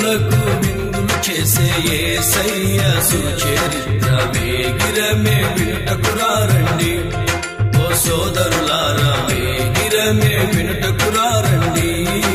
దీనులకు విందులు చేసే ఏసయ్య సుచరిత్ర వేగిరమే వినుటకురారండి ఓ సోదరులారా వేగిరమే వినుటకురారండి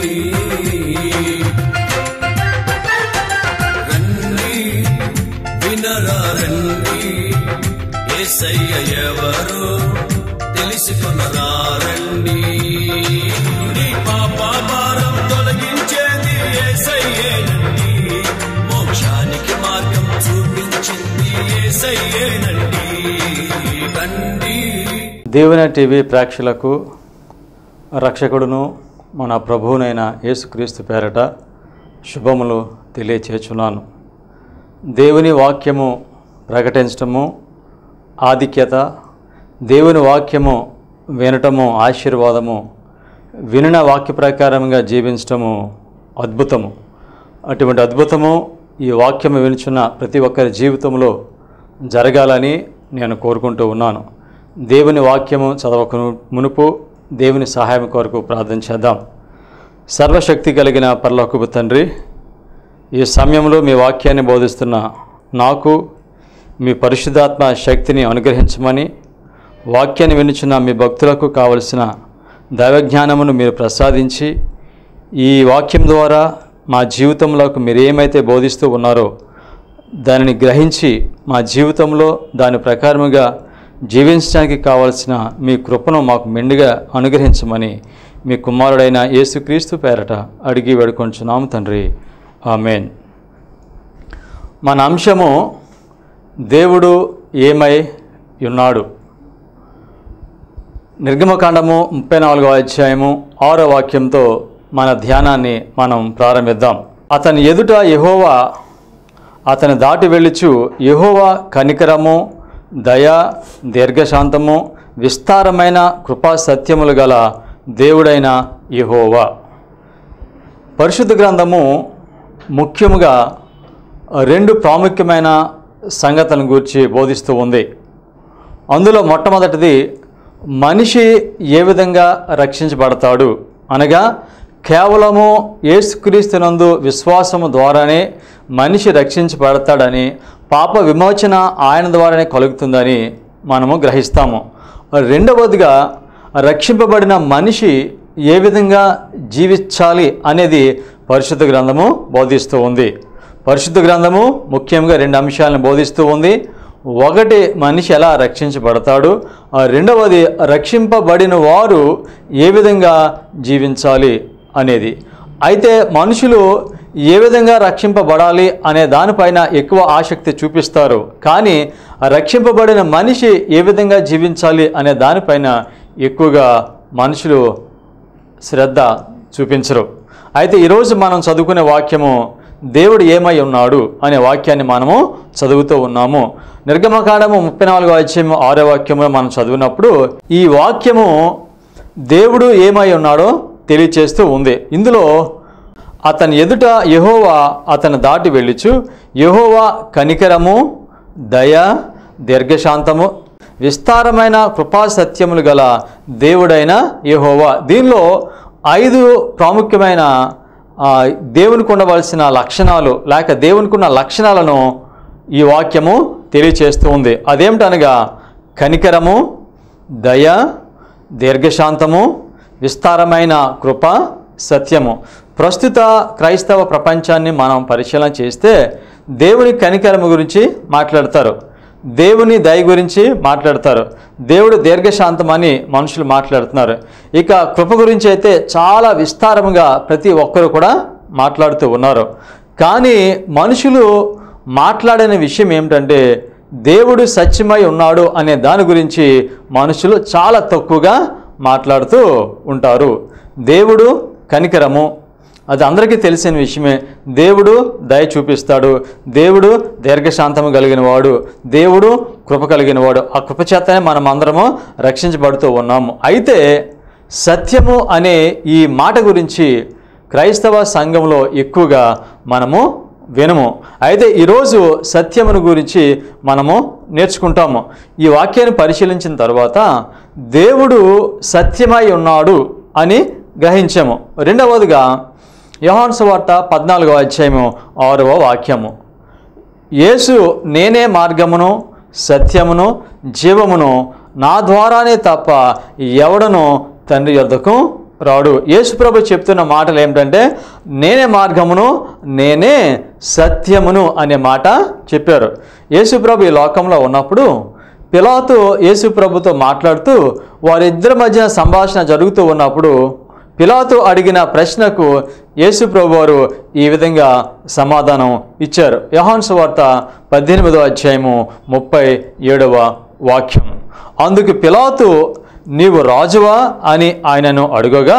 రండి వినరా రండి ఏసయ్య ఎవరో తెలుసుకునరా రండి నీ పాప భారం తొలగించేది ఏసయ్యేనండి మోక్షానికి మార్గం చూపించింది ఏసయ్యేనండి రండి దేవుని టీవీ ప్రేక్షకులకు రక్షకుడును మన ప్రభువునైన యేసుక్రీస్తు పేరట శుభములు తెలియచేచున్నాను దేవుని వాక్యము ప్రకటించటము ఆధిక్యత దేవుని వాక్యము వినటము ఆశీర్వాదము వినిన వాక్య ప్రకారంగా జీవించటము అద్భుతము అటువంటి అద్భుతము ఈ వాక్యము వినుచున్న ప్రతి ఒక్కరి జీవితంలో జరగాలని నేను కోరుకుంటూ ఉన్నాను దేవుని వాక్యము చదవక మునుపు దేవుని సహాయం కొరకు ప్రార్థన చేద్దాం సర్వశక్తి కలిగిన పరలోకపు తండ్రి ఈ సమయంలో మీ వాక్యాన్ని బోధిస్తున్న నాకు మీ పరిశుద్ధాత్మ శక్తిని అనుగ్రహించమని వాక్యాన్ని వినుచున్న మీ భక్తులకు కావలసిన దైవజ్ఞానమును మీరు ప్రసాదించి ఈ వాక్యం ద్వారా మా జీవితంలోకి మీరు ఏమైతే బోధిస్తూ ఉన్నారో దానిని గ్రహించి మా జీవితంలో దాని ప్రకారముగా జీవించడానికి కావలసిన మీ కృపను మాకు మెండుగా అనుగ్రహించమని మీ కుమారుడైన యేసుక్రీస్తు పేరట అడిగి వేడుకొంచున్నాము తండ్రి ఆమెన్ మన అంశము దేవుడు ఏమై ఉన్నాడు నిర్గమకాండము ముప్పై నాలుగో అధ్యాయము ఆరో వాక్యంతో మన ధ్యానాన్ని మనం ప్రారంభిద్దాం అతని ఎదుట యెహోవా అతని దాటి వెళ్ళుచు యెహోవా కనికరము దయ దీర్ఘశాంతము విస్తారమైన కృపా సత్యములు గల దేవుడైన యెహోవా పరిశుద్ధ గ్రంథము ముఖ్యముగా రెండు ప్రాముఖ్యమైన సంగతులను గురించి బోధిస్తూ ఉంది అందులో మొట్టమొదటిది మనిషి ఏ విధంగా రక్షించబడతాడు అనగా కేవలము యేసుక్రీస్తునందు విశ్వాసము ద్వారానే మనిషి రక్షించబడతాడని పాప విమోచన ఆయన ద్వారానే కలుగుతుందని మనము గ్రహిస్తాము రెండవదిగా రక్షింపబడిన మనిషి ఏ విధంగా జీవించాలి అనేది పరిశుద్ధ గ్రంథము బోధిస్తూ ఉంది పరిశుద్ధ గ్రంథము ముఖ్యంగా రెండు అంశాలను బోధిస్తూ ఉంది ఒకటి మనిషి ఎలా రక్షించబడతాడు ఆ రెండవది రక్షింపబడిన వారు ఏ విధంగా జీవించాలి అనేది అయితే మనుషులు ఏ విధంగా రక్షింపబడాలి అనే దానిపైన ఎక్కువ ఆసక్తి చూపిస్తారు కానీ ఆ రక్షింపబడిన మనిషి ఏ విధంగా జీవించాలి అనే దానిపైన ఎక్కువగా మనుషులు శ్రద్ధ చూపించరు అయితే ఈరోజు మనం చదువుకునే వాక్యము దేవుడు ఏమై ఉన్నాడు అనే వాక్యాన్ని మనము చదువుతూ ఉన్నాము నిర్గమకాండము ముప్పై నాలుగో అధ్యాయము ఆరో వాక్యము మనం చదివినప్పుడు ఈ వాక్యము దేవుడు ఏమై ఉన్నాడో తెలియచేస్తూ ఉంది ఇందులో అతని ఎదుట యెహోవా అతను దాటి వెళ్ళుచు యెహోవా కనికరము దయ దీర్ఘశాంతము విస్తారమైన కృపా సత్యములు గల దేవుడైన యెహోవా దీనిలో ఐదు ప్రాముఖ్యమైన ఆ, దేవునికి ఉండవలసిన లక్షణాలు లేక దేవునికి ఉన్న లక్షణాలను ఈ వాక్యము తెలియచేస్తూ ఉంది అదేమిటనగా కనికరము దయ దీర్ఘశాంతము విస్తారమైన కృప సత్యము ప్రస్తుత క్రైస్తవ ప్రపంచాన్ని మనం పరిశీలన చేస్తే దేవుని కనికరము గురించి మాట్లాడతారు దేవుని దయ గురించి మాట్లాడతారు దేవుడు దీర్ఘశాంతం అని మనుషులు మాట్లాడుతున్నారు ఇక కృప గురించి అయితే చాలా విస్తారముగా ప్రతి ఒక్కరు కూడా మాట్లాడుతూ ఉన్నారు కానీ మనుషులు మాట్లాడిన విషయం ఏమిటంటే దేవుడు సత్యమై ఉన్నాడు అనే దాని గురించి మనుషులు చాలా తక్కువగా మాట్లాడుతూ ఉంటారు దేవుడు కనికరము అది అందరికీ తెలిసిన విషయమే దేవుడు దయ చూపిస్తాడు దేవుడు దీర్ఘశాంతము కలిగిన వాడు దేవుడు కృప కలిగిన వాడు ఆ కృప చేతనే మనం అందరము రక్షించబడుతూ ఉన్నాము అయితే సత్యము అనే ఈ మాట గురించి క్రైస్తవ సంఘంలో ఎక్కువగా మనము వినము అయితే ఈరోజు సత్యమును గురించి మనము నేర్చుకుంటాము ఈ వాక్యాన్ని పరిశీలించిన తర్వాత దేవుడు సత్యమై ఉన్నాడు అని గ్రహించాము రెండవదిగా యోహాన్ సువార్త పద్నాలుగో అధ్యాయము ఆరవ వాక్యము యేసు నేనే మార్గమును సత్యమును జీవమును నా ద్వారానే తప్ప ఎవడను తండ్రి యొద్దకు రాడు యేసు ప్రభు చెప్తున్న మాటలు ఏమిటంటే నేనే మార్గమును నేనే సత్యమును అనే మాట చెప్పారు యేసు ప్రభు ఈ లోకంలో ఉన్నప్పుడు పిలాతు యేసు ప్రభుతో మాట్లాడుతూ వారిద్దరి మధ్య సంభాషణ జరుగుతూ ఉన్నప్పుడు పిలాతు అడిగిన ప్రశ్నకు యేసు ప్రభు వారు ఈ విధంగా సమాధానం ఇచ్చారు యోహాన్ సువార్త పద్దెనిమిదో అధ్యాయము ముప్పై ఏడవ వాక్యం అందుకు పిలాతు నీవు రాజువా అని ఆయనను అడుగగా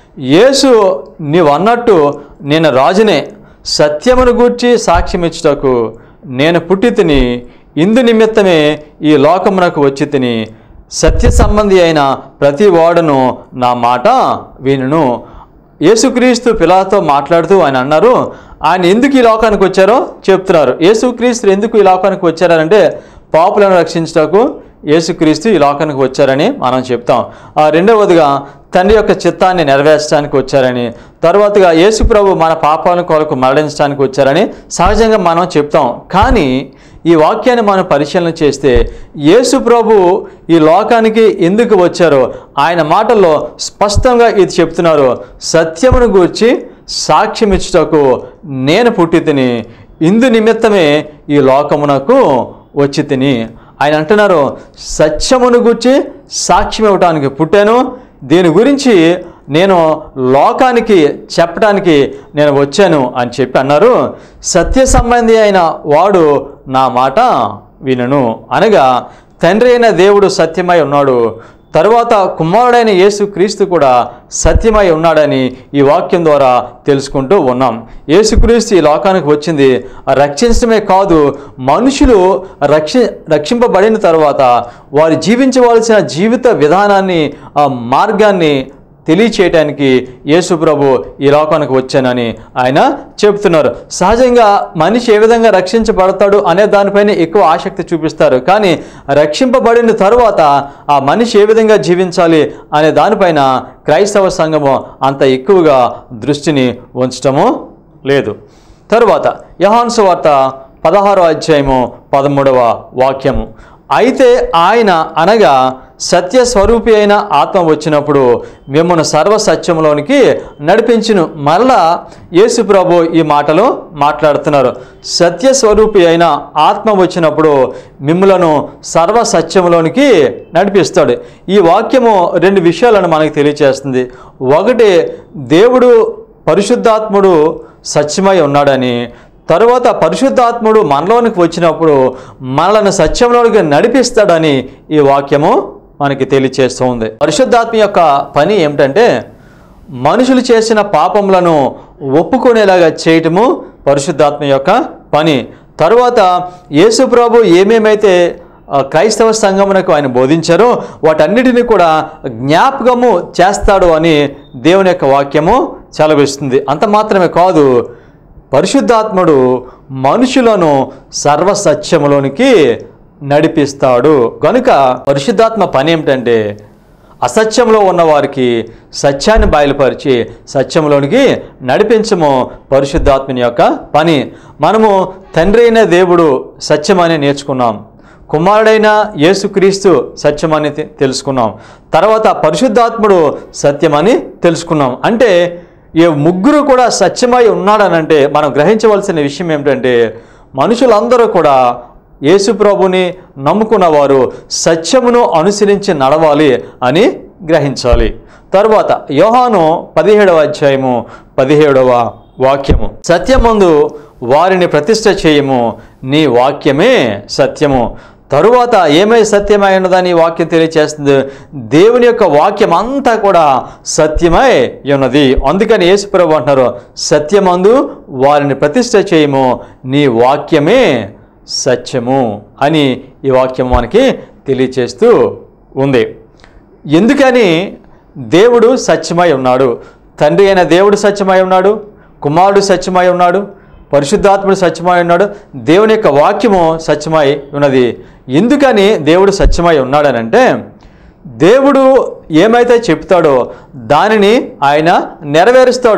యేసు నీవు అన్నట్టు నేను రాజునే సత్యమును గూర్చి సాక్ష్యమిచ్చుటకు నేను పుట్టి తిని ఇందు నిమిత్తమే ఈ లోకమునకు వచ్చి తిని సత్య సంబంధి అయిన ప్రతి వాడును నా మాట వినును యేసుక్రీస్తు పిలాతో మాట్లాడుతూ ఆయన అన్నారు ఆయన ఎందుకు ఈ లోకానికి వచ్చారో చెప్తున్నారు యేసుక్రీస్తు ఎందుకు ఈ లోకానికి వచ్చారంటే పాపులను రక్షించటకు యేసుక్రీస్తు ఈ లోకానికి వచ్చారని మనం చెప్తాం ఆ రెండవదిగా తండ్రి యొక్క చిత్తాన్ని నెరవేర్చడానికి వచ్చారని తర్వాతగా యేసు ప్రభు మన పాపాల కొరకు మరణించడానికి వచ్చారని సహజంగా మనం చెప్తాం కానీ ఈ వాక్యాన్ని మనం పరిశీలన చేస్తే యేసు ప్రభు ఈ లోకానికి ఎందుకు వచ్చారో ఆయన మాటల్లో స్పష్టంగా ఇది చెప్తున్నారు సత్యమును గూర్చి సాక్ష్యమిచ్చుటకు నేను పుట్టి తిని ఇందు నిమిత్తమే ఈ లోకమునకు వచ్చి తిని ఆయన అంటున్నారు సత్యమును గూర్చి సాక్ష్యం ఇవ్వటానికి పుట్టాను దీని గురించి నేను లోకానికి చెప్పడానికి నేను వచ్చాను అని చెప్పి అన్నారు సత్య సంబంధి అయిన వాడు నా మాట వినను అనగా తండ్రి అయిన దేవుడు సత్యమై ఉన్నాడు తరువాత కుమారుడైన యేసు క్రీస్తు కూడా సత్యమై ఉన్నాడని ఈ వాక్యం ద్వారా తెలుసుకుంటూ ఉన్నాం యేసుక్రీస్తు ఈ లోకానికి వచ్చింది రక్షించడమే కాదు మనుషులు రక్షి రక్షింపబడిన తర్వాత వారు జీవించవలసిన జీవిత విధానాన్ని ఆ మార్గాన్ని తెలియచేయటానికి యేసు ప్రభు ఈ లోకానికి వచ్చానని ఆయన చెబుతున్నారు సహజంగా మనిషి ఏ విధంగా రక్షించబడతాడు అనే దానిపైన ఎక్కువ ఆసక్తి చూపిస్తారు కానీ రక్షింపబడిన తరువాత ఆ మనిషి ఏ విధంగా జీవించాలి అనే దానిపైన క్రైస్తవ సంఘము అంత ఎక్కువగా దృష్టిని ఉంచటము లేదు తరువాత యహాన్ సువార్త పదహారో అధ్యాయము పదమూడవ వాక్యము అయితే ఆయన అనగా సత్య స్వరూపి అయిన ఆత్మ వచ్చినప్పుడు మిమ్మల్ని సర్వ సత్యంలోనికి నడిపించును మరలా యేసు ప్రభు ఈ మాటలు మాట్లాడుతున్నారు సత్య స్వరూపి అయిన ఆత్మ వచ్చినప్పుడు మిమ్మలను సర్వ సత్యంలోనికి నడిపిస్తాడు ఈ వాక్యము రెండు విషయాలను మనకు తెలియచేస్తుంది ఒకటి దేవుడు పరిశుద్ధాత్ముడు సత్యమై ఉన్నాడని తరువాత పరిశుద్ధాత్ముడు మనలోనికి వచ్చినప్పుడు మనలను సత్యంలోనికి నడిపిస్తాడని ఈ వాక్యము మనకి తెలియచేస్తూ ఉంది పరిశుద్ధాత్మ యొక్క పని ఏమిటంటే మనుషులు చేసిన పాపములను ఒప్పుకునేలాగా చేయటము పరిశుద్ధాత్మ యొక్క పని తరువాత యేసు ప్రభు ఏమేమైతే ఆ, క్రైస్తవ సంఘమునకు ఆయన బోధించారో వాటన్నిటిని కూడా జ్ఞాపకము చేస్తాడు అని దేవుని యొక్క వాక్యము సెలవిస్తుంది అంత మాత్రమే కాదు పరిశుద్ధాత్ముడు మనుషులను సర్వసత్యములోనికి నడిపిస్తాడు కనుక పరిశుద్ధాత్మ పని ఏమిటంటే అసత్యంలో ఉన్న వారికి సత్యాన్ని బయలుపరిచి సత్యంలోనికి నడిపించము పరిశుద్ధాత్మని యొక్క పని మనము తండ్రి అయిన దేవుడు సత్యమని నేర్చుకున్నాం కుమారుడైన యేసుక్రీస్తు సత్యమని తె- తెలుసుకున్నాం తర్వాత పరిశుద్ధాత్ముడు సత్యమని తెలుసుకున్నాం అంటే ఈ ముగ్గురు కూడా సత్యమై ఉన్నాడనంటే మనం గ్రహించవలసిన విషయం ఏమిటంటే మనుషులందరూ కూడా యేసు ప్రభుని నమ్ముకున్న వారు సత్యమును అనుసరించి నడవాలి అని గ్రహించాలి తరువాత యోహాను పదిహేడవ అధ్యాయము పదిహేడవ వాక్యము సత్యమందు వారిని ప్రతిష్ట చేయము నీ వాక్యమే సత్యము తరువాత ఏమై సత్యమై ఉన్నదని ఈ వాక్యం తెలియచేస్తుంది దేవుని యొక్క వాక్యం అంతా కూడా సత్యమై ఉన్నది అందుకని యేసుప్రభు అంటున్నారు సత్యమందు వారిని ప్రతిష్ట చేయము నీ వాక్యమే సత్యము అని ఈ వాక్యం మనకి తెలియచేస్తూ ఉంది ఎందుకని దేవుడు సత్యమై ఉన్నాడు తండ్రి అయిన దేవుడు సత్యమై ఉన్నాడు కుమారుడు సత్యమై ఉన్నాడు పరిశుద్ధాత్ముడు సత్యమై ఉన్నాడు దేవుని యొక్క వాక్యము సత్యమై ఉన్నది ఎందుకని దేవుడు సత్యమై ఉన్నాడనంటే దేవుడు ఏమైతే చెప్తాడో దానిని ఆయన నెరవేరుస్తాడు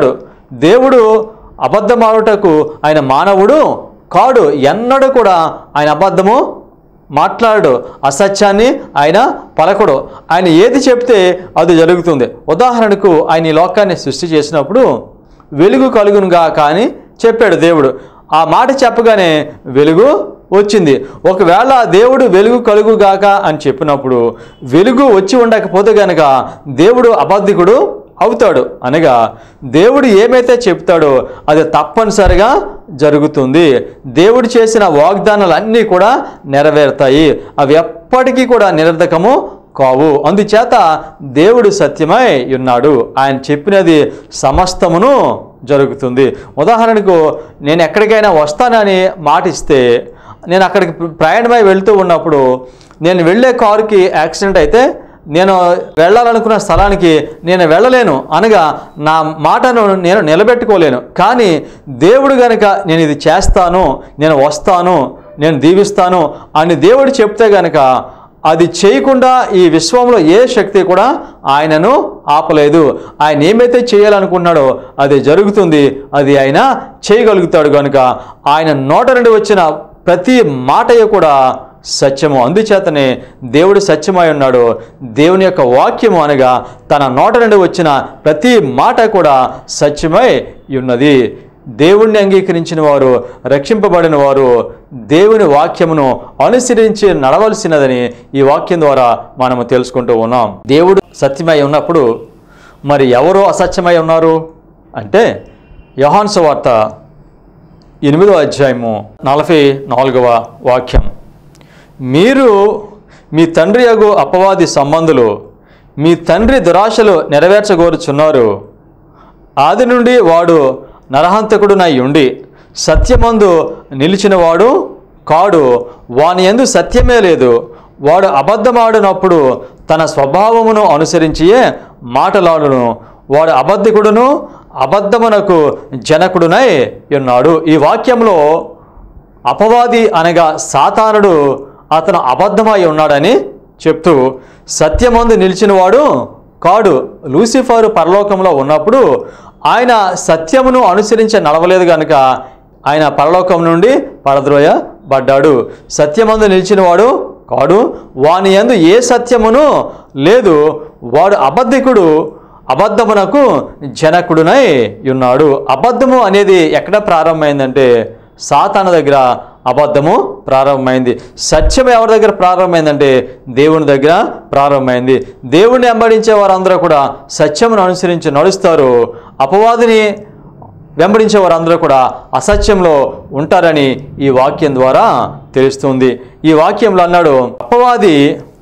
దేవుడు అబద్ధమాడుటకు ఆయన మానవుడు కాడు ఎన్నడూ కూడా ఆయన అబద్ధము మాట్లాడు అసత్యాన్ని ఆయన పలకడు ఆయన ఏది చెప్తే అది జరుగుతుంది ఉదాహరణకు ఆయన ఈ లోకాన్ని సృష్టి చేసినప్పుడు వెలుగు కలుగునుగా కానీ చెప్పాడు దేవుడు ఆ మాట చెప్పగానే వెలుగు వచ్చింది ఒకవేళ దేవుడు వెలుగు కలుగుగాక అని చెప్పినప్పుడు వెలుగు వచ్చి ఉండకపోతే గనక దేవుడు అబద్ధికుడు అవుతాడు అనగా దేవుడు ఏమైతే చెప్తాడో అది తప్పనిసరిగా జరుగుతుంది దేవుడు చేసిన వాగ్దానాలు అన్నీ కూడా నెరవేరుతాయి అవి ఎప్పటికీ కూడా నిరర్ధకము కావు అందుచేత దేవుడు సత్యమై ఉన్నాడు ఆయన చెప్పినది సమస్తమును జరుగుతుంది ఉదాహరణకు నేను ఎక్కడికైనా వస్తానని మాటిస్తే నేను అక్కడికి ప్రయాణమై వెళ్తూ ఉన్నప్పుడు నేను వెళ్ళే కారుకి యాక్సిడెంట్ అయితే నేను వెళ్ళాలనుకున్న స్థలానికి నేను వెళ్ళలేను అనగా నా మాటను నేను నిలబెట్టుకోలేను కానీ దేవుడు గనుక నేను ఇది చేస్తాను నేను వస్తాను నేను దీవిస్తాను అని దేవుడు చెప్తే గనక అది చేయకుండా ఈ విశ్వంలో ఏ శక్తి కూడా ఆయనను ఆపలేదు ఆయన ఏమైతే చేయాలనుకున్నాడో అది జరుగుతుంది అది ఆయన చేయగలుగుతాడు కనుక ఆయన నోట నుండి వచ్చిన ప్రతి మాటయు కూడా సత్యము అందుచేతనే దేవుడు సత్యమై ఉన్నాడు దేవుని యొక్క వాక్యము అనగా తన నోట నుండి వచ్చిన ప్రతి మాట కూడా సత్యమై ఉన్నది దేవుణ్ణి అంగీకరించిన వారు రక్షింపబడిన వారు దేవుని వాక్యమును అనుసరించి నడవలసినదని ఈ వాక్యం ద్వారా మనము తెలుసుకుంటూ ఉన్నాం దేవుడు సత్యమై ఉన్నప్పుడు మరి ఎవరు అసత్యమై ఉన్నారు అంటే యోహాన్ సువార్త ఎనిమిదో అధ్యాయము నలభై నాలుగవ వాక్యం మీరు మీ తండ్రి అగు అపవాది సంబంధులు మీ తండ్రి దురాశలు నెరవేర్చగోరుచున్నారు ఆది నుండి వాడు నరహంతకుడునై ఉండి సత్యమందు నిలిచినవాడు కాడు వాని ఎందు సత్యమే లేదు వాడు అబద్ధమాడినప్పుడు తన స్వభావమును అనుసరించియే మాటలాడును వాడు అబద్ధికుడును అబద్ధమునకు జనకుడునై ఉన్నాడు ఈ వాక్యంలో అపవాది అనగా సాతానుడు అతను అబద్ధమై ఉన్నాడని చెప్తూ సత్యమందు నిలిచినవాడు కాడు లూసిఫర్ పరలోకంలో ఉన్నప్పుడు ఆయన సత్యమును అనుసరించి నడవలేదు కనుక ఆయన పరలోకం నుండి పడద్రోయబడ్డాడు సత్యమందు నిలిచినవాడు కాడు వాని యందు ఏ సత్యమును లేదు వాడు అబద్ధికుడు అబద్ధమునకు జనకుడునై ఉన్నాడు అబద్ధము అనేది ఎక్కడ ప్రారంభమైందంటే సాతాన దగ్గర అబద్ధము ప్రారంభమైంది సత్యం ఎవరి దగ్గర ప్రారంభమైందంటే దేవుని దగ్గర ప్రారంభమైంది దేవుణ్ణి వెంబడించే వారందరూ కూడా సత్యమును అనుసరించి నడుస్తారు అపవాదిని వెంబడించే వారందరూ కూడా అసత్యంలో ఉంటారని ఈ వాక్యం ద్వారా తెలుస్తుంది ఈ వాక్యంలో అన్నాడు అపవాది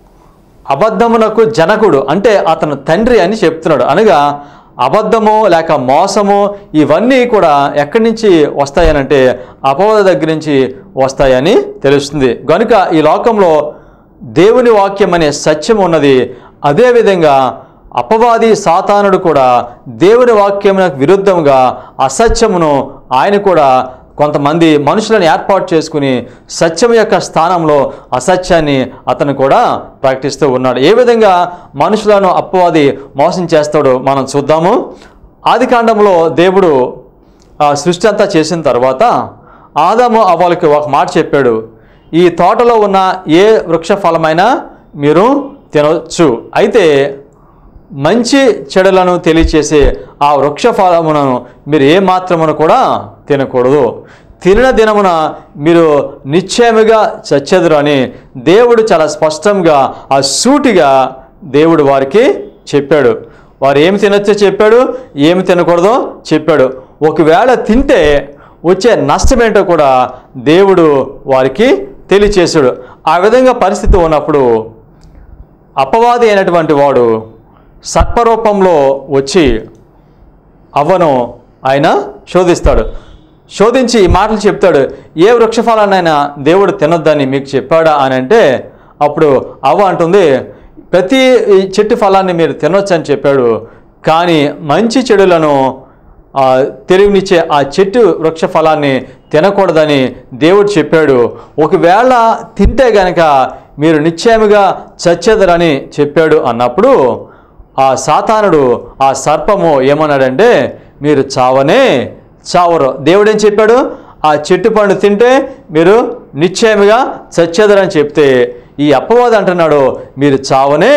అబద్ధమునకు జనకుడు అంటే అతను తండ్రి అని చెప్తున్నాడు అనగా అబద్ధము లేక మోసము ఇవన్నీ కూడా ఎక్కడి నుంచి వస్తాయనంటే అపవాద దగ్గర నుంచి వస్తాయని తెలుస్తుంది కనుక ఈ లోకంలో దేవుని వాక్యం అనే సత్యం ఉన్నది అదేవిధంగా అపవాది సాతానుడు కూడా దేవుని వాక్యమునకు విరుద్ధంగా అసత్యమును ఆయన కూడా కొంతమంది మనుషులను ఏర్పాటు చేసుకుని సత్యం యొక్క స్థానంలో అసత్యాన్ని అతను కూడా ప్రకటిస్తూ ఉన్నాడు ఏ విధంగా మనుషులను అపవాది మోసం చేస్తాడో మనం చూద్దాము ఆది కాండంలో దేవుడు ఆ సృష్టి అంతా చేసిన తర్వాత ఆదాము అవ్వలకి ఒక మాట చెప్పాడు ఈ తోటలో ఉన్న ఏ వృక్ష ఫలమైనా మీరు తినవచ్చు అయితే మంచి చెడులను తెలియచేసే ఆ వృక్ష ఫలములను మీరు ఏ మాత్రమును కూడా తినకూడదు తినిన దినమున మీరు నిశ్చయముగా చచ్చెదరు అని దేవుడు చాలా స్పష్టంగా ఆ సూటిగా దేవుడు వారికి చెప్పాడు వారు ఏమి తినొచ్చో చెప్పాడు ఏమి తినకూడదో చెప్పాడు ఒకవేళ తింటే వచ్చే నష్టం ఏంటో కూడా దేవుడు వారికి తెలియచేశాడు ఆ విధంగా పరిస్థితి ఉన్నప్పుడు అపవాది అయినటువంటి వాడు సర్పరూపంలో వచ్చి అవ్వను ఆయన శోధిస్తాడు శోధించి ఈ మాటలు చెప్తాడు ఏ వృక్షఫలాన్నైనా దేవుడు తినొద్దని మీకు చెప్పాడా అని అంటే అప్పుడు అవ్వ అంటుంది ప్రతి ఈ చెట్టు ఫలాన్ని మీరు తినొచ్చు అని చెప్పాడు కానీ మంచి చెడులను ఆ, తెలివినిచ్చే ఆ చెట్టు వృక్ష ఫలాన్ని తినకూడదని దేవుడు చెప్పాడు ఒకవేళ తింటే గనక మీరు నిశ్చయముగా చచ్చేదరని చెప్పాడు అన్నప్పుడు ఆ సాతానుడు ఆ సర్పము ఏమన్నాడంటే మీరు చావనే చావరు దేవుడు ఏం చెప్పాడు ఆ చెట్టు పండు తింటే మీరు నిశ్చయముగా చచ్చేదరని చెప్తే ఈ అప్పవాది అంటున్నాడు మీరు చావనే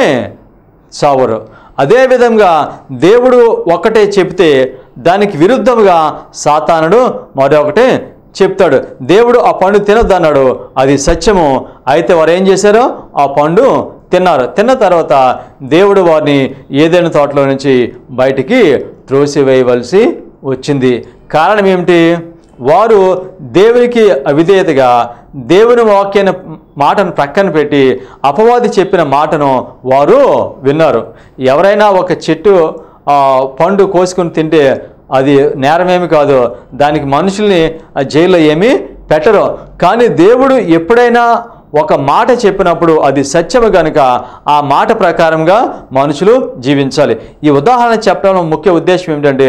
చావరు అదేవిధంగా దేవుడు ఒకటే చెప్తే దానికి విరుద్ధముగా సాతానుడు మరొకటి చెప్తాడు దేవుడు ఆ పండు తినొద్దన్నాడు అది సత్యము అయితే వారు ఏం చేశారు ఆ పండు తిన్నారు తిన్న తర్వాత దేవుడు వారిని ఏదైనా తోటలో నుంచి బయటికి త్రోసివేయవలసి వచ్చింది కారణం ఏమిటి వారు దేవునికి అవిధేయతగా దేవుని వాక్యాన్ని మాటను ప్రక్కన పెట్టి అపవాది చెప్పిన మాటను వారు విన్నారు ఎవరైనా ఒక చెట్టు ఆ, పండు కోసుకుని తింటే అది నేరమేమి కాదు దానికి మనుషుల్ని ఆ జైల్లో ఏమీ పెట్టరు కానీ దేవుడు ఎప్పుడైనా ఒక మాట చెప్పినప్పుడు అది సత్యము కనుక ఆ మాట ప్రకారంగా మనుషులు జీవించాలి ఈ ఉదాహరణ చెప్పడం ముఖ్య ఉద్దేశం ఏమిటంటే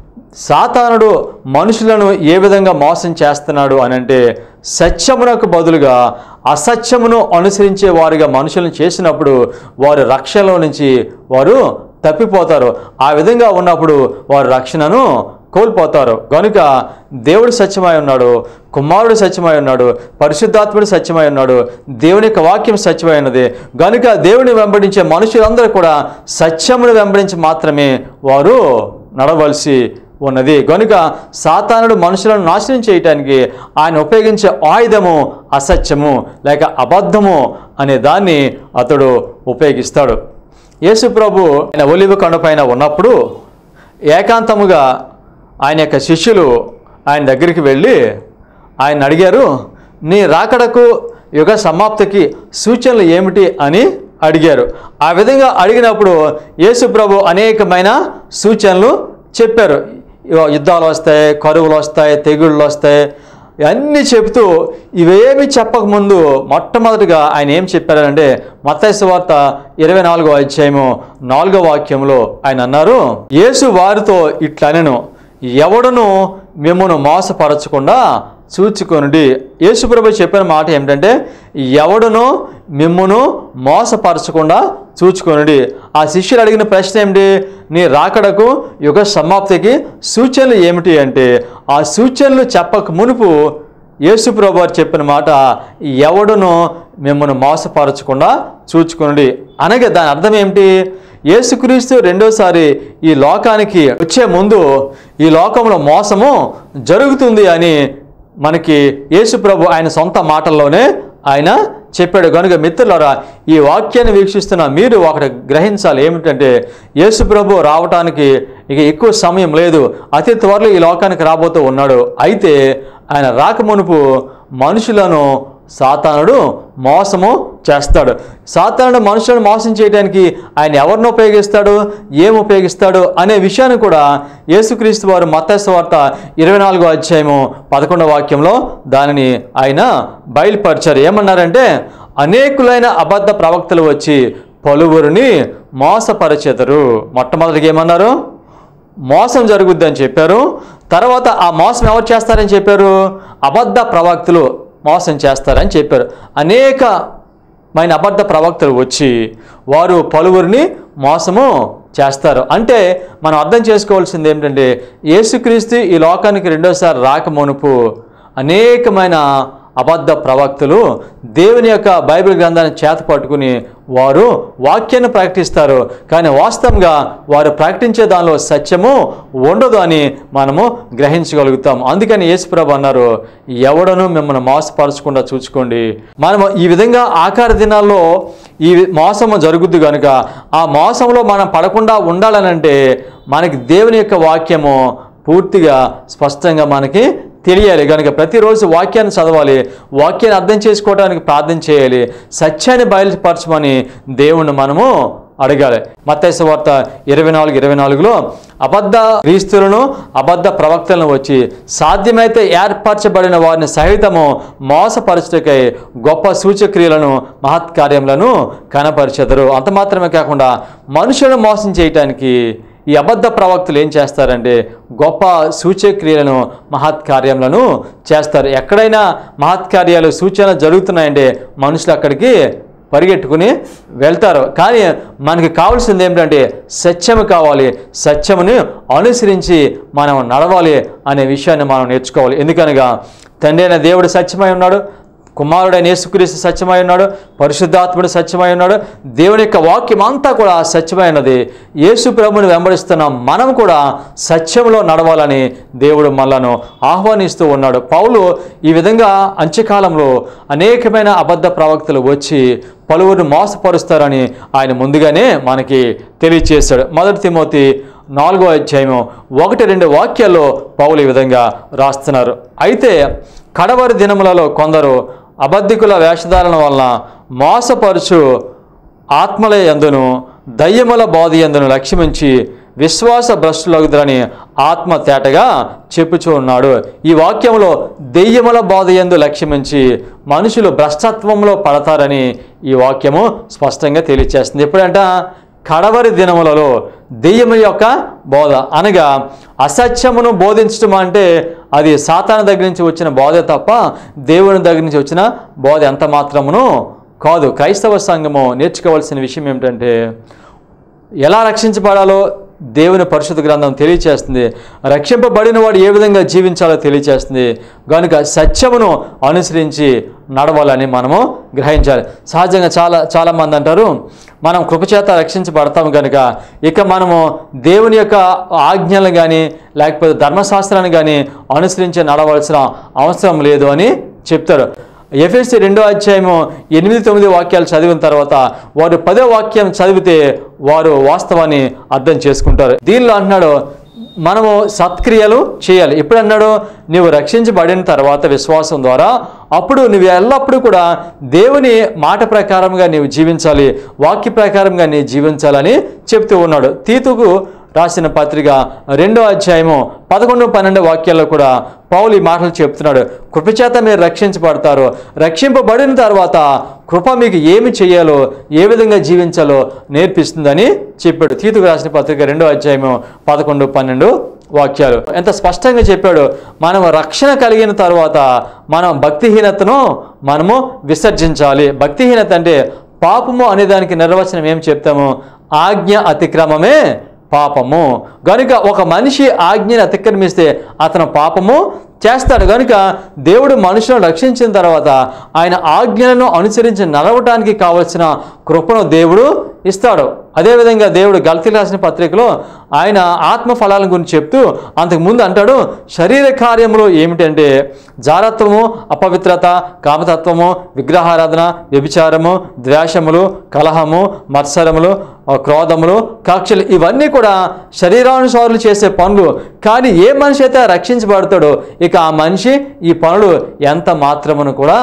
సాతానుడు మనుషులను ఏ విధంగా మోసం చేస్తున్నాడు అని అంటే సత్యమునకు బదులుగా అసత్యమును అనుసరించే వారిగా మనుషులను చేసినప్పుడు వారు రక్షణలో నుంచి వారు తప్పిపోతారు ఆ విధంగా ఉన్నప్పుడు వారు రక్షణను కోల్పోతారు కనుక దేవుడు సత్యమై ఉన్నాడు కుమారుడు సత్యమై ఉన్నాడు పరిశుద్ధాత్ముడు సత్యమై ఉన్నాడు దేవుని యొక్క వాక్యం సత్యమై ఉన్నది కనుక దేవుని వెంబడించే మనుషులందరూ కూడా సత్యమును వెంబడించి మాత్రమే వారు నడవలసి ఉన్నది కనుక సాతానుడు మనుషులను నాశనం చేయటానికి ఆయన ఉపయోగించే ఆయుధము అసత్యము లేక అబద్ధము అనే దాన్ని అతడు ఉపయోగిస్తాడు యేసు ప్రభు ఆయన ఒలివ కొండపైన ఉన్నప్పుడు ఏకాంతముగా ఆయన యొక్క శిష్యులు ఆయన దగ్గరికి వెళ్ళి ఆయన అడిగారు నీ రాకడకు యుగ సమాప్తికి సూచనలు ఏమిటి అని అడిగారు ఆ విధంగా అడిగినప్పుడు యేసు ప్రభు అనేకమైన సూచనలు చెప్పారు ఇగో యుద్ధాలు వస్తాయి కరువులు వస్తాయి తెగుళ్ళు వస్తాయి అన్నీ చెబుతూ ఇవేమి చెప్పకముందు మొట్టమొదటిగా ఆయన ఏం చెప్పారంటే మత్తైసు వార్త ఇరవై నాలుగో అధ్యాయము నాలుగో వాక్యంలో ఆయన అన్నారు యేసు వారితో ఇట్లనెను ఎవడును మిమ్మను మోసపరచకుండా చూచుకొనుడి యేసుప్రభు చెప్పిన మాట ఏమిటంటే ఎవడును మిమ్మును మోసపరచకుండా చూచుకొనుడి ఆ శిష్యులు అడిగిన ప్రశ్న ఏమిటి నీ రాకడకు యుగ సమాప్తికి సూచనలు ఏమిటి అంటే ఆ సూచనలు చెప్పక మునుపు యేసుప్రభు వారు చెప్పిన మాట ఎవడును మిమ్మల్ని మోసపరచకుండా చూచుకొనుడి అనగా దాని అర్థం ఏమిటి యేసుక్రీస్తు రెండోసారి ఈ లోకానికి వచ్చే ముందు ఈ లోకంలో మోసము జరుగుతుంది అని మనకి యేసు ప్రభు ఆయన సొంత మాటల్లోనే ఆయన చెప్పాడు కనుక మిత్రులారా ఈ వాక్యాన్ని వీక్షిస్తున్న మీరు ఒకటి గ్రహించాలి ఏమిటంటే యేసు ప్రభు రావటానికి ఇక ఎక్కువ సమయం లేదు అతి త్వరలో ఈ లోకానికి రాబోతూ ఉన్నాడు అయితే ఆయన రాకమునుపు మనుషులను సాతానుడు మోసము చేస్తాడు సాతానుడు మనుషులను మోసం చేయడానికి ఆయన ఎవరిని ఉపయోగిస్తాడు ఏం ఉపయోగిస్తాడు అనే విషయాన్ని కూడా యేసుక్రీస్తు వారు మత్తైసు వార్త ఇరవై నాలుగో అధ్యాయము పదకొండవ వాక్యంలో దానిని ఆయన బయలుపరిచారు ఏమన్నారంటే అనేకులైన అబద్ధ ప్రవక్తలు వచ్చి పలువురిని మోసపరచెదరు మొట్టమొదటిగా ఏమన్నారు మోసం జరుగుద్దని చెప్పారు తర్వాత ఆ మోసం ఎవరు చేస్తారని చెప్పారు అబద్ధ ప్రవక్తలు మోసం చేస్తారని చెప్పారు అనేకమైన అబద్ధ ప్రవక్తలు వచ్చి వారు పలువురిని మోసము చేస్తారు అంటే మనం అర్థం చేసుకోవాల్సింది ఏమిటంటే యేసుక్రీస్తు ఈ లోకానికి రెండోసారి రాకమునుపు అనేకమైన అబద్ధ ప్రవక్తలు దేవుని యొక్క బైబిల్ గ్రంథాన్ని చేత పట్టుకుని వారు వాక్యాన్ని ప్రకటిస్తారు కానీ వాస్తవంగా వారు ప్రకటించే దానిలో సత్యము ఉండదు అని మనము గ్రహించగలుగుతాం అందుకని యేసుప్రభు అన్నారు ఎవడను మిమ్మల్ని మోసపరచకుండా చూసుకోండి మనము ఈ విధంగా ఆకార దినాల్లో ఈ మోసము జరుగుద్ది కనుక ఆ మోసంలో మనం పడకుండా ఉండాలనంటే మనకి దేవుని యొక్క వాక్యము పూర్తిగా స్పష్టంగా మనకి తెలియాలి కనుక ప్రతిరోజు వాక్యాన్ని చదవాలి వాక్యాన్ని అర్థం చేసుకోవడానికి ప్రార్థన చేయాలి సత్యాన్ని బయలుపరచమని దేవుణ్ణి మనము అడగాలి మత్తైసు వార్త ఇరవై నాలుగు ఇరవై నాలుగులో అబద్ధ క్రీస్తులను అబద్ధ ప్రవక్తలను వచ్చి సాధ్యమైతే ఏర్పరచబడిన వారిని సహితము మోసపరచుటకై గొప్ప సూచక్రియలను మహత్కార్యములను కనపరిచెదరు అంత మాత్రమే కాకుండా మనుషులను మోసం చేయటానికి ఈ అబద్ధ ప్రవక్తలు ఏం చేస్తారంటే గొప్ప సూచక్రియలను మహత్కార్యములను చేస్తారు ఎక్కడైనా మహత్కార్యాలు సూచనలు జరుగుతున్నాయంటే మనుషులు అక్కడికి పరిగెట్టుకుని వెళ్తారు కానీ మనకి కావాల్సింది ఏమిటంటే సత్యము కావాలి సత్యముని అనుసరించి మనం నడవాలి అనే విషయాన్ని మనం నేర్చుకోవాలి ఎందుకనగా తండ్రి అయిన దేవుడు సత్యమై ఉన్నాడు కుమారుడైన యేసుక్రీస్తు సత్యమై ఉన్నాడు పరిశుద్ధాత్ముడు సత్యమై ఉన్నాడు దేవుని యొక్క వాక్యం అంతా కూడా సత్యమైనది యేసు ప్రభుని వెంబడిస్తున్న మనం కూడా సత్యంలో నడవాలని దేవుడు మనలను ఆహ్వానిస్తూ ఉన్నాడు పౌలు ఈ విధంగా అంత్యకాలంలో అనేకమైన అబద్ధ ప్రవక్తలు వచ్చి పలువురిని మోసపరుస్తారని ఆయన ముందుగానే మనకి తెలియచేశాడు మొదటి తిమోతి నాలుగో అధ్యాయము ఒకటి రెండు వాక్యాల్లో పౌలు ఈ విధంగా రాస్తున్నారు అయితే కడవరి దినములలో కొందరు అబద్ధికుల వేషధారణ వలన మోసపరుచు ఆత్మల యందును దయ్యముల బోధ యందును లక్ష్యమించి విశ్వాస భ్రష్టులగుదరని ఆత్మ తేటగా చెప్పుచూ ఉన్నాడు ఈ వాక్యంలో దెయ్యముల బోధ యందు లక్ష్యమించి మనుషులు భ్రష్టత్వంలో పడతారని ఈ వాక్యము స్పష్టంగా తెలియచేస్తుంది ఎప్పుడంట కడవరి దినములలో దెయ్యము యొక్క బోధ అనగా అసత్యమును బోధించడం అంటే అది సాతాను దగ్గర నుంచి వచ్చిన బోధ తప్ప దేవుని దగ్గర నుంచి వచ్చిన బోధ ఎంత మాత్రమును కాదు క్రైస్తవ సంఘము నేర్చుకోవాల్సిన విషయం ఏమిటంటే ఎలా రక్షించబడాలో దేవుని పరిశుద్ధ గ్రంథం తెలియచేస్తుంది రక్షింపబడిన వాడు ఏ విధంగా జీవించాలో తెలియచేస్తుంది కనుక సత్యమును అనుసరించి నడవాలని మనము గ్రహించాలి సహజంగా చాలా చాలామంది అంటారు మనం కృపచేత రక్షించబడతాం కనుక ఇక మనము దేవుని యొక్క ఆజ్ఞలను కానీ లేకపోతే ధర్మశాస్త్రాన్ని కానీ అనుసరించి నడవలసిన అవసరం లేదు అని చెప్తారు ఎఫ్ఎస్సి రెండో అధ్యాయము ఎనిమిది తొమ్మిది వాక్యాలు చదివిన తర్వాత వారు పదో వాక్యం చదివితే వారు వాస్తవాన్ని అర్థం చేసుకుంటారు దీనిలో అంటున్నాడు మనము సత్క్రియలు చేయాలి ఇప్పుడు అన్నాడు నువ్వు రక్షించబడిన తర్వాత విశ్వాసం ద్వారా అప్పుడు నువ్వు ఎల్లప్పుడూ కూడా దేవుని మాట ప్రకారంగా నీవు జీవించాలి వాక్య ప్రకారంగా నీ జీవించాలని చెప్తూ ఉన్నాడు తీతుకు రాసిన పత్రిక రెండో అధ్యాయము పదకొండు పన్నెండు వాక్యాల్లో కూడా పౌలు ఈ మాటలు చెప్తున్నాడు కృపచేత మీరు రక్షించబడతారు రక్షింపబడిన తర్వాత కృప మీకు ఏమి చేయాలో ఏ విధంగా జీవించాలో నేర్పిస్తుందని చెప్పాడు తీతుకు రాసిన పత్రిక రెండో అధ్యాయము పదకొండు పన్నెండు వాక్యాలు ఎంత స్పష్టంగా చెప్పాడు మనం రక్షణ కలిగిన తర్వాత మనం భక్తిహీనతను మనము విసర్జించాలి భక్తిహీనత అంటే పాపము అనే దానికి నిర్వచనం ఏం చెప్తాము ఆజ్ఞ అతిక్రమమే పాపము గనుక ఒక మనిషి ఆజ్ఞని అతిక్రమిస్తే అతను పాపము చేస్తాడు కనుక దేవుడు మనుషులను రక్షించిన తర్వాత ఆయన ఆజ్ఞలను అనుసరించి నడవటానికి కావలసిన కృపను దేవుడు ఇస్తాడు అదేవిధంగా దేవుడు గల్తీ రాసిన పత్రికలో ఆయన ఆత్మ ఫలాల గురించి చెప్తూ అంతకుముందు అంటాడు శరీర కార్యములు ఏమిటంటే జారత్వము అపవిత్రత కామతత్వము విగ్రహారాధన వ్యభిచారము ద్వేషములు కలహము మత్సరములు ఆ, క్రోధములు కక్షలు ఇవన్నీ కూడా శరీరానుసారులు చేసే పనులు కానీ ఏ మనిషి అయితే రక్షించబడతాడో ఇక ఆ మనిషి ఈ పనులు ఎంత మాత్రమును కూడా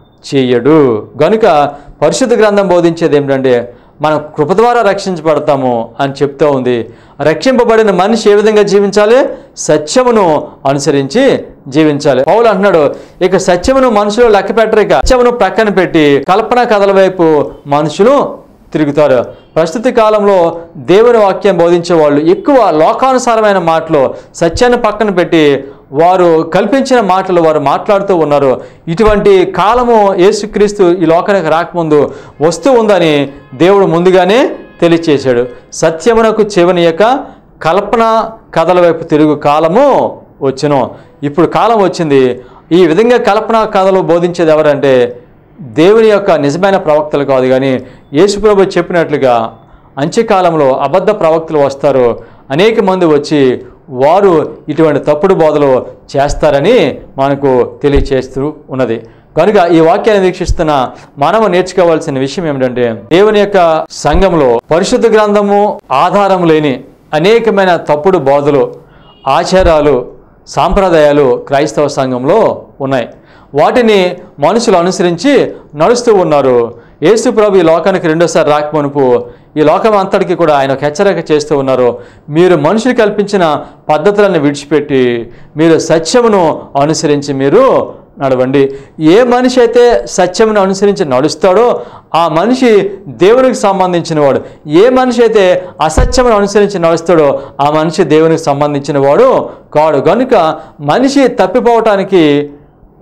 చేయడు గనుక పరిశుద్ధ గ్రంథం బోధించేది ఏమిటంటే మనం కృప ద్వారా రక్షించబడతాము అని చెప్తూ ఉంది రక్షింపబడిన మనిషి ఏ విధంగా జీవించాలి సత్యమును అనుసరించి జీవించాలి పౌలు అంటున్నాడు ఇక సత్యమును మనుషులు లెక్క పెట్టరు ఇక సత్యమును ప్రక్కన పెట్టి కల్పన కథల వైపు మనుషులు తిరుగుతారు ప్రస్తుత కాలంలో దేవుని వాక్యం బోధించే వాళ్ళు ఎక్కువ లోకానుసారమైన మాటలు సత్యాన్ని పక్కన పెట్టి వారు కల్పించిన మాటలు వారు మాట్లాడుతూ ఉన్నారు ఇటువంటి కాలము యేసుక్రీస్తు ఈ లోకానికి రాకముందు వస్తూ ఉందని దేవుడు ముందుగానే తెలియచేశాడు సత్యమునకు చెవనియక కల్పన కథల వైపు తిరుగు కాలము వచ్చును ఇప్పుడు కాలం వచ్చింది ఈ విధంగా కల్పన కథలు బోధించేది ఎవరంటే దేవుని యొక్క నిజమైన ప్రవక్తలు కాదు కానీ యేసుప్రభు చెప్పినట్లుగా అంత్యకాలంలో అబద్ధ ప్రవక్తలు వస్తారు అనేక మంది వచ్చి వారు ఇటువంటి తప్పుడు బోధలు చేస్తారని మనకు తెలియచేస్తూ ఉన్నది కనుక ఈ వాక్యాన్ని వీక్షిస్తున్న మనము నేర్చుకోవాల్సిన విషయం ఏమిటంటే దేవుని యొక్క సంఘంలో పరిశుద్ధ గ్రంథము ఆధారం లేని అనేకమైన తప్పుడు బోధలు ఆచారాలు సాంప్రదాయాలు క్రైస్తవ సంఘంలో ఉన్నాయి వాటిని మనుషులు అనుసరించి నడుస్తూ ఉన్నారు యేసు ప్రభు ఈ లోకానికి రెండోసారి రాకమునుపు ఈ లోకం అంతటికి కూడా ఆయన ఒక హెచ్చరిక చేస్తూ ఉన్నారు మీరు మనుషులు కల్పించిన పద్ధతులను విడిచిపెట్టి మీరు సత్యమును అనుసరించి మీరు నడవండి ఏ మనిషి అయితే సత్యమును అనుసరించి నడుస్తాడో ఆ మనిషి దేవునికి సంబంధించిన వాడు ఏ మనిషి అయితే అసత్యమును అనుసరించి నడుస్తాడో ఆ మనిషి దేవునికి సంబంధించిన వాడు కాడు కనుక మనిషి తప్పిపోవటానికి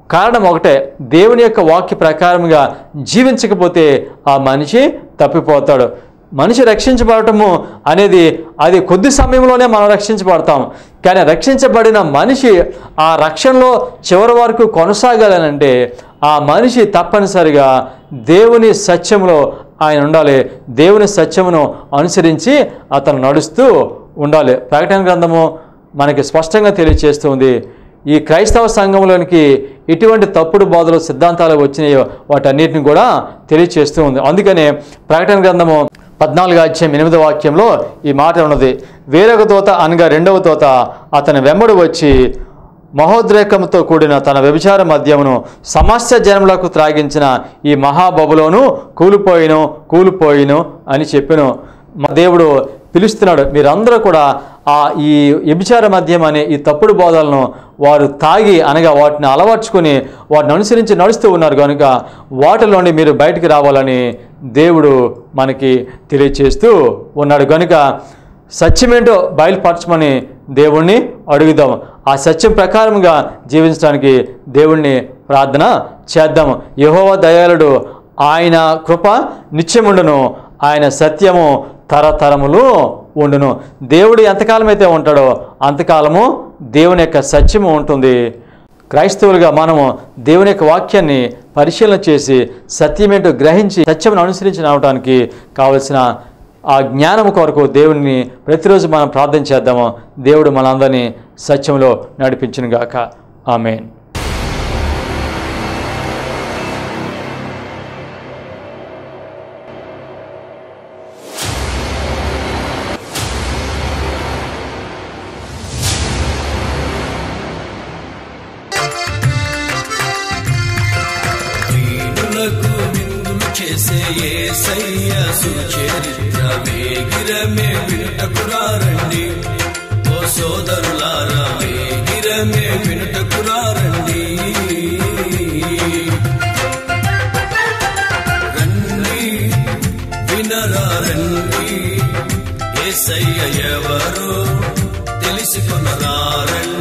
కారణం ఒకటే దేవుని యొక్క వాక్య ప్రకారంగా జీవించకపోతే ఆ మనిషి తప్పిపోతాడు మనిషి రక్షించబడటము అనేది అది కొద్ది సమయంలోనే మనం రక్షించబడతాం కానీ రక్షించబడిన మనిషి ఆ రక్షణలో చివరి వరకు కొనసాగాలనంటే ఆ మనిషి తప్పనిసరిగా దేవుని సత్యములో ఆయన ఉండాలి దేవుని సత్యమును అనుసరించి అతను నడుస్తూ ఉండాలి ప్రకటన గ్రంథము మనకి స్పష్టంగా తెలియజేస్తుంది ఈ క్రైస్తవ సంఘంలోనికి ఎటువంటి తప్పుడు బోధలు సిద్ధాంతాలు వచ్చినాయో వాటన్నిటిని కూడా తెలియచేస్తూ ఉంది అందుకనే ప్రకటన గ్రంథము పద్నాలుగు అధ్యాయం ఎనిమిదో వాక్యంలో ఈ మాట ఉన్నది వేరొక తోత అనగా రెండవ తోత అతని వెంబడి వచ్చి మహోద్రేకంతో కూడిన తన వ్యభిచార మద్యమును సమస్య జనములకు త్రాగించిన ఈ మహాబబులోను కూలిపోయిను కూలిపోయిను అని చెప్పెను మా దేవుడు పిలుస్తున్నాడు మీరందరూ కూడా ఆ ఈ వ్యభిచార మద్యం అనే ఈ తప్పుడు బోధలను వారు తాగి అనగా వాటిని అలవర్చుకొని వాటిని అనుసరించి నడుస్తూ ఉన్నారు కనుక వాటిలోని మీరు బయటికి రావాలని దేవుడు మనకి తెలియచేస్తూ ఉన్నాడు కనుక సత్యమేంటో బయలుపరచమని దేవుణ్ణి అడుగుదాం ఆ సత్యం ప్రకారంగా జీవించడానికి దేవుణ్ణి ప్రార్థన చేద్దాం యహోవ దయాళుడు ఆయన కృప నిత్యముండును ఆయన సత్యము తరతరములు ఉండును దేవుడు ఎంతకాలం అయితే ఉంటాడో అంతకాలము దేవుని యొక్క సత్యము ఉంటుంది క్రైస్తవులుగా మనము దేవుని యొక్క వాక్యాన్ని పరిశీలన చేసి సత్యమేంటో గ్రహించి సత్యమును అనుసరించి రావడానికి కావలసిన ఆ జ్ఞానం కొరకు దేవుడిని ప్రతిరోజు మనం ప్రార్థన చేద్దాము దేవుడు మనందరినీ సత్యంలో నడిపించునుగాక ఆమెన్ వీణులకు విందులు చేసే ఏసయ్య సుచరిత్ర వేగిరమే వినుటకురారండి ఓ సోదరులారా వేగిరమే వినుటకురారండి రండి వినరా రండి ఏసయ్య ఎవరు తెలుసుకున్నరా రండి